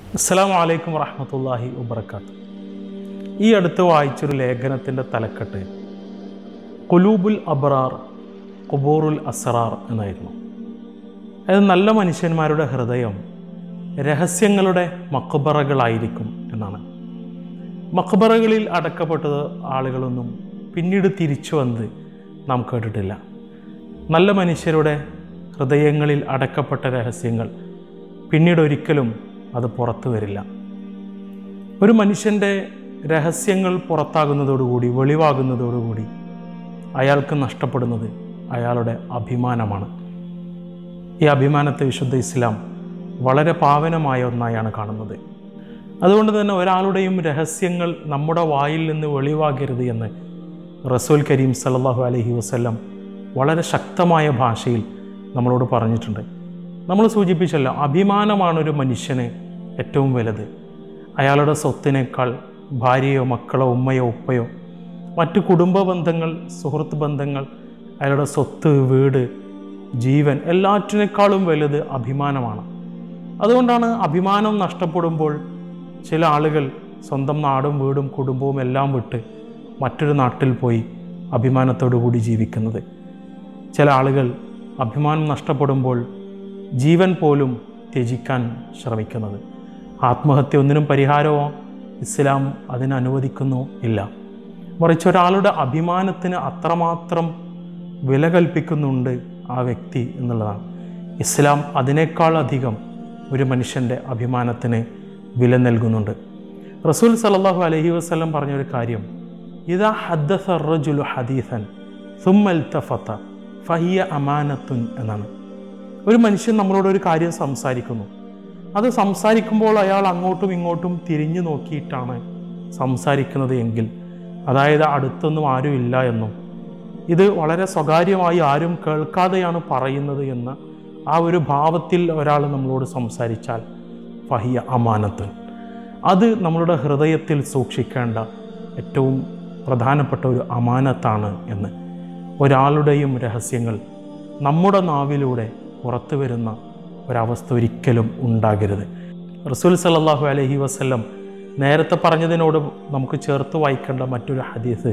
അസ്സാം വലൈക്കും വറഹമത്തല്ലാഹി വബർക്കാത്ത് ഈ അടുത്ത് വായിച്ചൊരു ലേഖനത്തിൻ്റെ തലക്കെട്ട് കുലൂബുൽ അബ്രാർ കുബൂറുൽ അസറാർ എന്നായിരുന്നു അതായത് നല്ല മനുഷ്യന്മാരുടെ ഹൃദയം രഹസ്യങ്ങളുടെ മക്ബറകളായിരിക്കും എന്നാണ് മക്ബറകളിൽ അടക്കപ്പെട്ടത് ആളുകളൊന്നും പിന്നീട് തിരിച്ചു വന്നത് നാം കേട്ടിട്ടില്ല നല്ല മനുഷ്യരുടെ ഹൃദയങ്ങളിൽ അടക്കപ്പെട്ട രഹസ്യങ്ങൾ പിന്നീട് ഒരിക്കലും അത് പുറത്തു വരില്ല ഒരു മനുഷ്യൻ്റെ രഹസ്യങ്ങൾ പുറത്താകുന്നതോടുകൂടി വെളിവാകുന്നതോടുകൂടി അയാൾക്ക് നഷ്ടപ്പെടുന്നത് അയാളുടെ അഭിമാനമാണ് ഈ അഭിമാനത്തെ വിശുദ്ധ ഇസ്ലാം വളരെ പാവനമായ ഒന്നായാണ് കാണുന്നത് അതുകൊണ്ട് തന്നെ ഒരാളുടെയും രഹസ്യങ്ങൾ നമ്മുടെ വായിൽ നിന്ന് വെളിവാകരുത് എന്ന് റസൂൽ കരീം സല്ലല്ലാഹു അലൈഹി വസല്ലം വളരെ ശക്തമായ ഭാഷയിൽ നമ്മളോട് പറഞ്ഞിട്ടുണ്ട് നമ്മൾ സൂചിപ്പിച്ചല്ലോ അഭിമാനമാണ് ഒരു മനുഷ്യന് ഏറ്റവും വലുത് അയാളുടെ സ്വത്തിനേക്കാൾ ഭാര്യയോ മക്കളോ ഉമ്മയോ ഉപ്പയോ മറ്റു കുടുംബ ബന്ധങ്ങൾ സുഹൃത്ത് ബന്ധങ്ങൾ അയാളുടെ സ്വത്ത് വീട് ജീവൻ എല്ലാറ്റിനേക്കാളും വലുത് അഭിമാനമാണ് അതുകൊണ്ടാണ് അഭിമാനം നഷ്ടപ്പെടുമ്പോൾ ചില ആളുകൾ സ്വന്തം നാടും വീടും കുടുംബവും എല്ലാം വിട്ട് മറ്റൊരു നാട്ടിൽ പോയി അഭിമാനത്തോടു കൂടി ജീവിക്കുന്നത് ചില ആളുകൾ അഭിമാനം നഷ്ടപ്പെടുമ്പോൾ ജീവൻ പോലും ത്യജിക്കാൻ ശ്രമിക്കുന്നത് ആത്മഹത്യ ഒന്നിനും പരിഹാരമോ ഇസ്ലാം അതിന് അനുവദിക്കുന്നു ഇല്ല മറിച്ച് ഒരാളുടെ അഭിമാനത്തിന് അത്രമാത്രം വില കൽപ്പിക്കുന്നുണ്ട് ആ വ്യക്തി എന്നുള്ളതാണ് ഇസ്ലാം അതിനേക്കാൾ അധികം ഒരു മനുഷ്യൻ്റെ അഭിമാനത്തിന് വില നൽകുന്നുണ്ട് റസൂൽ സല്ലല്ലാഹു അലൈഹി വസല്ലം പറഞ്ഞൊരു കാര്യം ഇതാ ഹദ്ദസ റജുലു ഹദീസൻ സുമ്മൽ തഫത്ത ഫഹിയ അമാനത്തുൻ എന്നാണ് ഒരു മനുഷ്യൻ നമ്മളോട് ഒരു കാര്യം സംസാരിക്കുന്നു അത് സംസാരിക്കുമ്പോൾ അയാൾ അങ്ങോട്ടും ഇങ്ങോട്ടും തിരിഞ്ഞു നോക്കിയിട്ടാണ് സംസാരിക്കുന്നത് എങ്കിൽ അതായത് അടുത്തൊന്നും ആരും ഇല്ല എന്നും ഇത് വളരെ സ്വകാര്യമായി ആരും കേൾക്കാതെയാണ് പറയുന്നത് എന്ന് ആ ഒരു ഭാവത്തിൽ ഒരാൾ നമ്മളോട് സംസാരിച്ചാൽ ഫഹിയ അമാനത്ത് അത് നമ്മളുടെ ഹൃദയത്തിൽ സൂക്ഷിക്കേണ്ട ഏറ്റവും പ്രധാനപ്പെട്ട ഒരു അമാനത്താണ് എന്ന് ഒരാളുടെയും രഹസ്യങ്ങൾ നമ്മുടെ നാവിലൂടെ പുറത്തു വരുന്ന ഒരവസ്ഥ ഒരിക്കലും ഉണ്ടാകരുത് റസൂൽ സല്ലല്ലാഹു അലൈഹി വസല്ലം നേരത്തെ പറഞ്ഞതിനോട് നമുക്ക് ചേർത്ത് വായിക്കേണ്ട മറ്റൊരു ഹദീസ്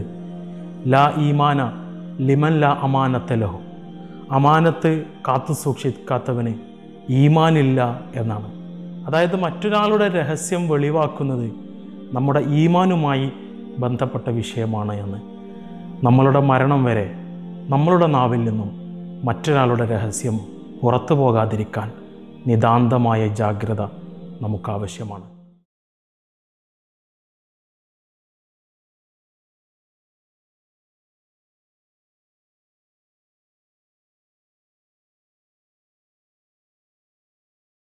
ലാ ഈമാന ലിമൻ ലാ അമാനത്ത ലഹു അമാനത്ത് കാത്തു സൂക്ഷിക്കാത്തവന് ഈമാനില്ല എന്നാണ് അതായത് മറ്റൊരാളുടെ രഹസ്യം വെളിവാക്കുന്നത് നമ്മുടെ ഈമാനുമായി ബന്ധപ്പെട്ട വിഷയമാണ് എന്ന് നമ്മളുടെ മരണം വരെ നമ്മളുടെ നാവിൽ നിന്നും മറ്റൊരാളുടെ രഹസ്യം പുറത്തു പോകാതിരിക്കാൻ നിതാന്തമായ ജാഗ്രത നമുക്കാവശ്യമാണ്